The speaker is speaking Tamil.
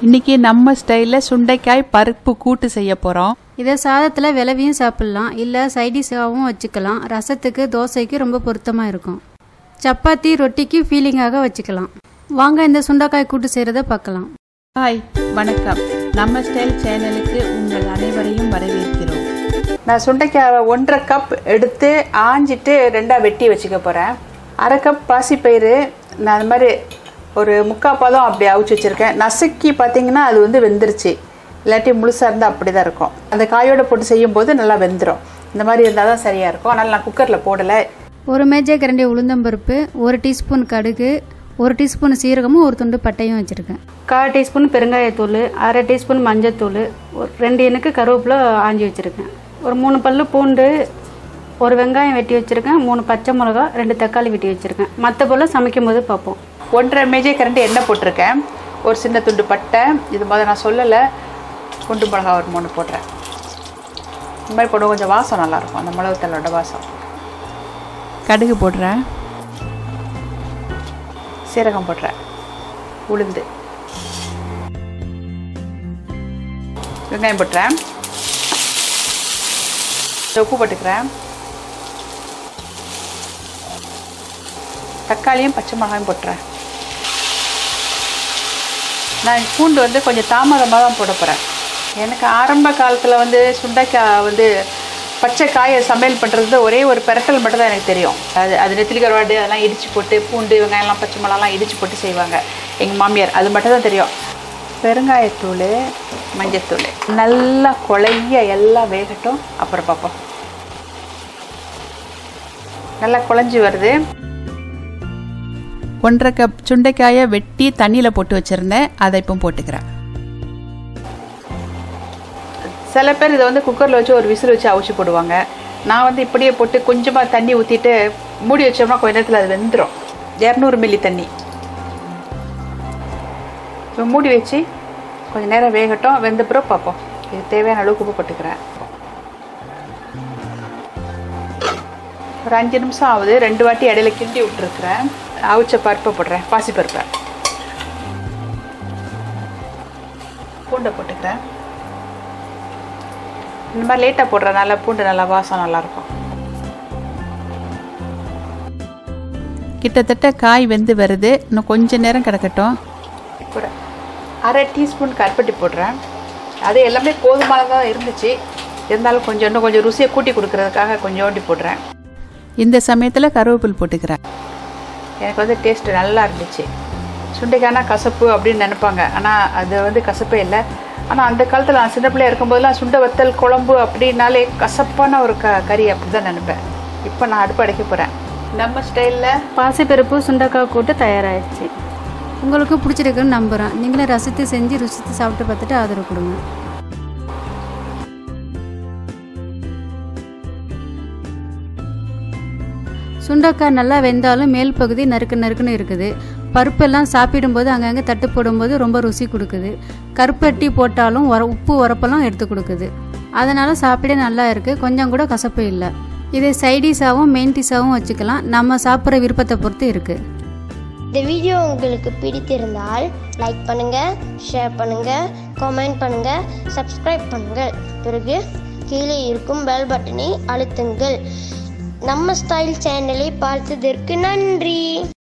இன்னைக்கு நம்ம ஸ்டைலில் சுண்டைக்காய் பருப்பு கூட்டு செய்ய போகிறோம் இதை சாதத்தில் விளவியும் சாப்பிட்லாம் இல்லை சைடிஷாகவும் வச்சுக்கலாம் ரசத்துக்கு தோசைக்கு ரொம்ப பொருத்தமாக இருக்கும் சப்பாத்தி ரொட்டிக்கு ஃபீலிங்காக வச்சுக்கலாம் வாங்க இந்த சுண்டைக்காய் கூட்டு செய்கிறத பார்க்கலாம் ஹாய் வணக்கம் நம்ம ஸ்டைல் சேனலுக்கு உங்கள் அனைவரையும் வரவேற்கிறோம் நான் சுண்டைக்காய் ஒன்றரை கப் எடுத்து ஆஞ்சிட்டு ரெண்டாக வெட்டி வச்சுக்க போகிறேன் அரை கப் பாசிப்பயிறு நான் அது மாதிரி ஒரு முக்கால் பாதம் அப்படி அவிச்சு வச்சுருக்கேன் நசுக்கி பார்த்தீங்கன்னா அது வந்து வெந்துருச்சு இல்லாட்டி முழுசாக இருந்தால் அப்படி தான் இருக்கும் அந்த காயோட போட்டு செய்யும்போது நல்லா வெந்துடும் இந்த மாதிரி இருந்தால் தான் சரியாக இருக்கும் அதனால் நான் குக்கரில் போடலை ஒரு மேஜை கரண்டி உளுந்தம்பருப்பு ஒரு டீஸ்பூன் கடுகு ஒரு டீஸ்பூன் சீரகமும் ஒரு துண்டு பட்டையும் வச்சுருக்கேன் கால் டீஸ்பூன் பெருங்காயத்தூள் அரை டீஸ்பூன் மஞ்சத்தூள் ஒரு ரெண்டு எண்ணுக்கு கருவேப்பிலை ஆஞ்சி வச்சுருக்கேன் ஒரு மூணு பல்லு பூண்டு ஒரு வெங்காயம் வெட்டி வச்சுருக்கேன் மூணு பச்சை மிளகா ரெண்டு தக்காளி வெட்டி வச்சுருக்கேன் மற்ற போல் சமைக்கும் போது பார்ப்போம் ஒன்றரை மேஜை கரண்டி எண்ணெய் போட்டிருக்கேன் ஒரு சின்ன துண்டு பட்டை இது மாதிரி நான் சொல்லலை குண்டு மிளகா ஒரு மூணு போடுறேன் இந்த மாதிரி போட கொஞ்சம் வாசம் நல்லாயிருக்கும் அந்த மிளகுத்தலோட வாசம் கடுகு போடுறேன் சீரகம் போடுறேன் உளுந்து வெங்காயம் போட்டுறேன் உப்பு போட்டுக்கிறேன் தக்காளியும் பச்சை மிளகாயும் போட்டுறேன் நான் பூண்டு வந்து கொஞ்சம் தாமதமாக தான் போட போகிறேன் எனக்கு ஆரம்ப காலத்தில் வந்து சுண்டைக்காய் வந்து பச்சை காயை சமையல் பண்ணுறது ஒரே ஒரு பெரட்டல் மட்டும் தான் எனக்கு தெரியும் அது அது நெத்திலி கருவாடு அதெல்லாம் இடித்து போட்டு பூண்டு வெங்காயம்லாம் பச்சை மிளகாலாம் இடித்து போட்டு செய்வாங்க எங்கள் மாமியார் அது மட்டும் தான் தெரியும் பெருங்காயத்தூள் மஞ்சத்தூள் நல்லா குழைய எல்லாம் வேகட்டும் அப்புறம் பார்ப்போம் நல்லா குழஞ்சி வருது ஒன்றரை கப் சுண்டைக்காயை வெட்டி தண்ணியில் போட்டு வச்சுருந்தேன் அதை இப்போ போட்டுக்கிறேன் சில பேர் இதை வந்து குக்கரில் வச்சு ஒரு விசில் வச்சு அவிச்சு போடுவாங்க நான் வந்து இப்படியே போட்டு கொஞ்சமாக தண்ணி ஊற்றிட்டு மூடி வச்சோம்னா கொஞ்ச நேரத்தில் அது வெந்துடும் இரநூறு மில்லி தண்ணி இப்போ மூடி வச்சு கொஞ்சம் நேரம் வேகட்டும் வெந்த பிறகு பார்ப்போம் இது தேவையான அளவுக்கு உப்பு போட்டுக்கிறேன் ஒரு அஞ்சு நிமிஷம் ஆகுது ரெண்டு வாட்டி இடையில கிண்டி விட்டுருக்குறேன் அவிச்ச பருப்பை போடுறேன் பாசி பருப்பை பூண்டை போட்டுக்கிறேன் இந்த மாதிரி லேட்டாக போடுறதுனால பூண்டு நல்லா வாசம் நல்லாயிருக்கும் கிட்டத்தட்ட காய் வெந்து வருது இன்னும் கொஞ்ச நேரம் கிடக்கட்டும் ஒரு அரை டீஸ்பூன் கருப்பட்டி போடுறேன் அது எல்லாமே போதுமானதாக இருந்துச்சு இருந்தாலும் கொஞ்சம் இன்னும் கொஞ்சம் ருசியை கூட்டி கொடுக்கறதுக்காக கொஞ்சோண்டி போடுறேன் இந்த சமயத்தில் கருவேப்பில் போட்டுக்கிறேன் எனக்கு வந்து டேஸ்ட் நல்லா இருந்துச்சு சுண்டைக்காய்னா கசப்பு அப்படின்னு நினைப்பாங்க ஆனால் அது வந்து கசப்பே இல்லை ஆனால் அந்த காலத்தில் நான் சின்ன பிள்ளையா இருக்கும்போதெல்லாம் சுண்டை வத்தல் குழம்பு அப்படின்னாலே கசப்பான ஒரு க கறி அப்படி தான் நினைப்பேன் இப்போ நான் அடுப்பு அடைக்க போகிறேன் நம்ம ஸ்டைலில் பாசிப்பருப்பு சுண்டைக்காய் கூட்டு தயாராகிடுச்சு உங்களுக்கு பிடிச்சிருக்குன்னு நம்புகிறேன் நீங்களும் ரசித்து செஞ்சு ருசித்து சாப்பிட்டு பார்த்துட்டு ஆதரவு கொடுங்க சுண்டைக்காய் நல்லா வெந்தாலும் மேல் பகுதி நறுக்கு நறுக்குன்னு இருக்குது பருப்பெல்லாம் சாப்பிடும்போது அங்கங்கே தட்டு போடும்போது ரொம்ப ருசி கொடுக்குது கருப்பட்டி போட்டாலும் உர உப்பு உரப்பெல்லாம் எடுத்து கொடுக்குது அதனால் சாப்பிட நல்லா இருக்குது கொஞ்சம் கூட கசப்பு இல்லை இதை சைடிஷாகவும் மெயின் டிஷ்ஷாகவும் வச்சுக்கலாம் நம்ம சாப்பிட்ற விருப்பத்தை பொறுத்து இருக்குது இந்த வீடியோ உங்களுக்கு பிடித்திருந்தால் லைக் பண்ணுங்க ஷேர் பண்ணுங்க கமெண்ட் பண்ணுங்க சப்ஸ்கிரைப் பண்ணுங்கள் பிறகு கீழே இருக்கும் பெல் பட்டனை அழுத்துங்கள் நம்ம ஸ்டைல் சேனலை பார்த்ததற்கு நன்றி